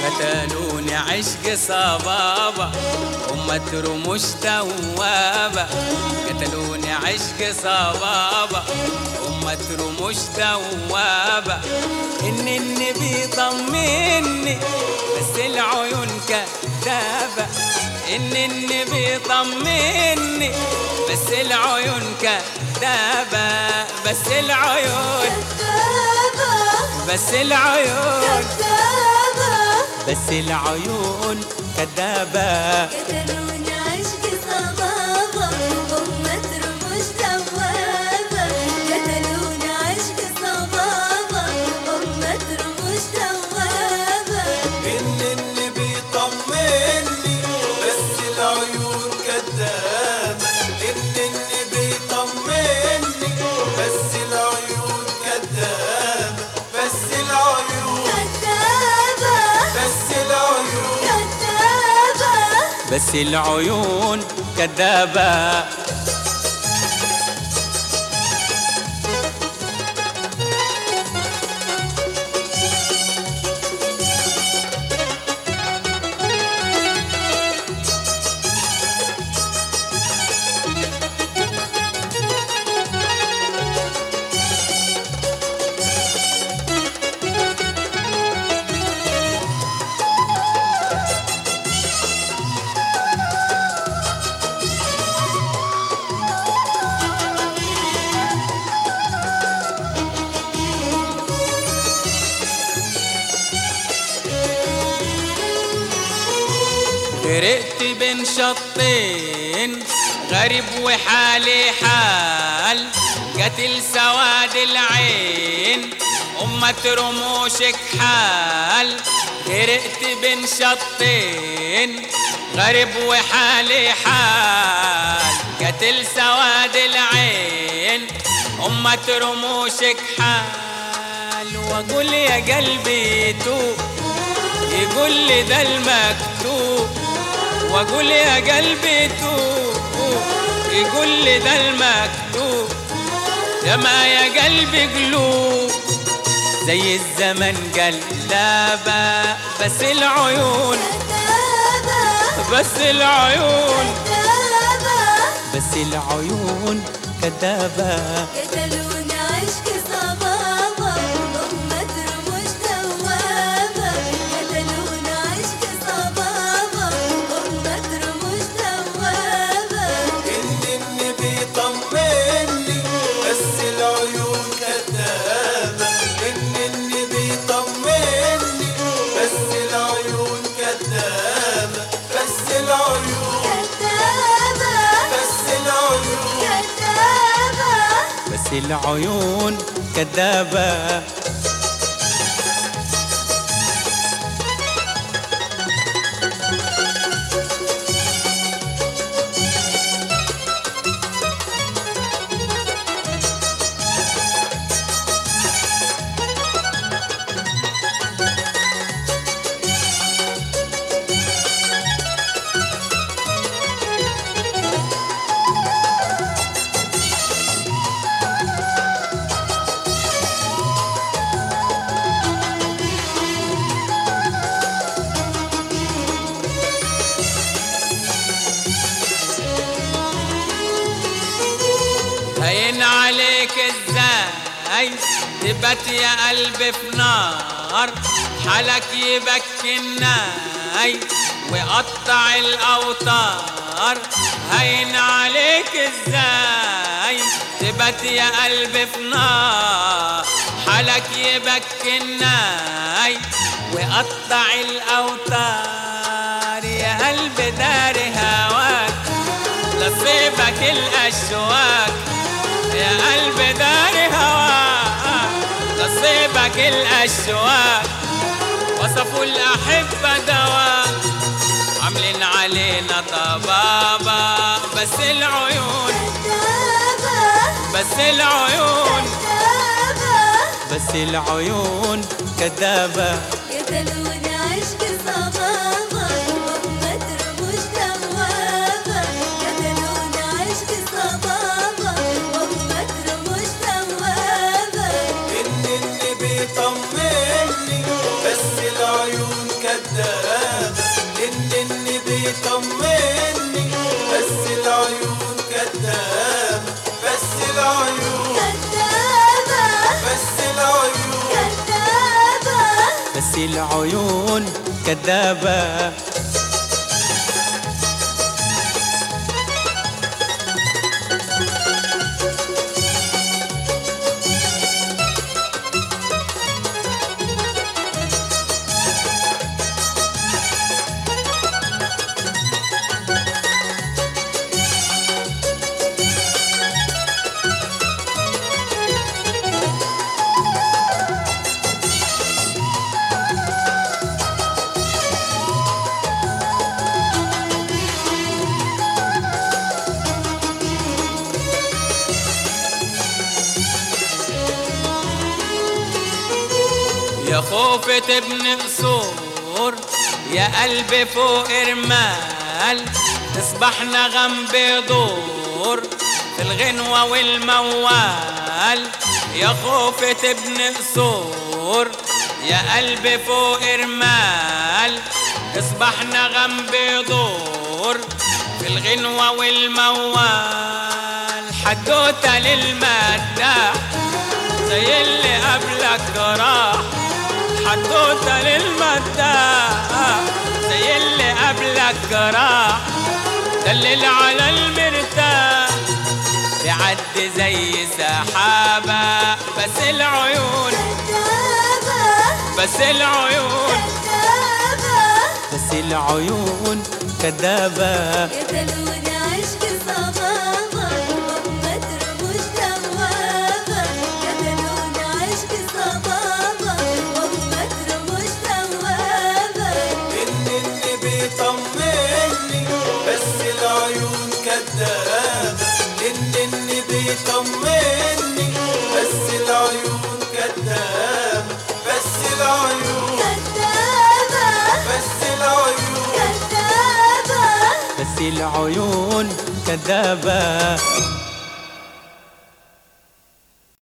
قتلوني عشق صبابة أمة رموش توابة قتلوني عشق صبابة أمة رموش توابة إن النبي طمني بس العيون كذابة إن النبي طمني بس العيون كذابة بس العيون كذابة بس العيون كذابة بس العيون كذابة قتلوني عشق صبابة أمة رموش توابة قتلوني عشق صبابة أمة رموش توابة إن النبي طمني بس العيون كدابة إن النبي طمني بس العيون كدابة بس العيون كذابة بس العيون كذابة بس العيون كذابة غرقت بين شطين غريب وحالي حال قتل سواد العين أمة رموشك حال غرقت بين شطين غريب وحالي حال قتل سواد العين أمة رموشك حال وأقول يا قلبي توب يقول لي ده المكتوب واقول يا قلبي توب يقول لي ده المكتوب يا ما يا قلبي قلوب زي الزمن قلابة بس العيون كذابة بس العيون كذابة بس العيون كذابة قتلوني عشق صبابة أمة رموش توابة قتلوني عشق صبابة أمة رموش توابة إن النبي طمني بس العيون كدابة إن النبي طمني بس العيون كدابة بس العيون كذابة بس العيون كذابة بس العيون كذابة هين عليك ازاي تبت يا قلبي في نار حالك يبكي الناي وقطع الاوتار هين عليك ازاي تبت يا قلبي في نار حالك يبكي الناي وقطع الاوتار يا قلبي داري هواك نصيبك الأشواك يا قلب داري هواك نصيبك الأشواك وصفوا الأحبة دواء عاملين علينا طبابة بس العيون كذابة بس العيون كذابة بس العيون كذابة قتلوني عشق صبابة أمة رموش توابة قتلوني عشق صبابة أمة رموش توابة إن النبي طمني بس العيون كدابة بس العيون كذابة يا خوفة ابن قصور يا قلبي فوق رمال تصبح نغم بيدور في الغنوة والموال يا خوفة ابن قصور يا قلبي فوق رمال تصبح نغم بيدور في الغنوة والموال حدوتة للمداح زي اللي قبلك راح حدوتة للمداح زي اللي قبلك راح دلل على المرتاح بيعدي زي سحابة بس العيون كذابة بس العيون كذابة بس العيون كذابة قتلوني عشق صبابة وأمة رموش دوابة قتلوني عشق صبابة وأمة رموش دوابة إنني بيطمني بس العيون كدابة إنني بيطمني بس العيون كدابة بس العيون كذابة بس العيون كذابة بس العيون كذابة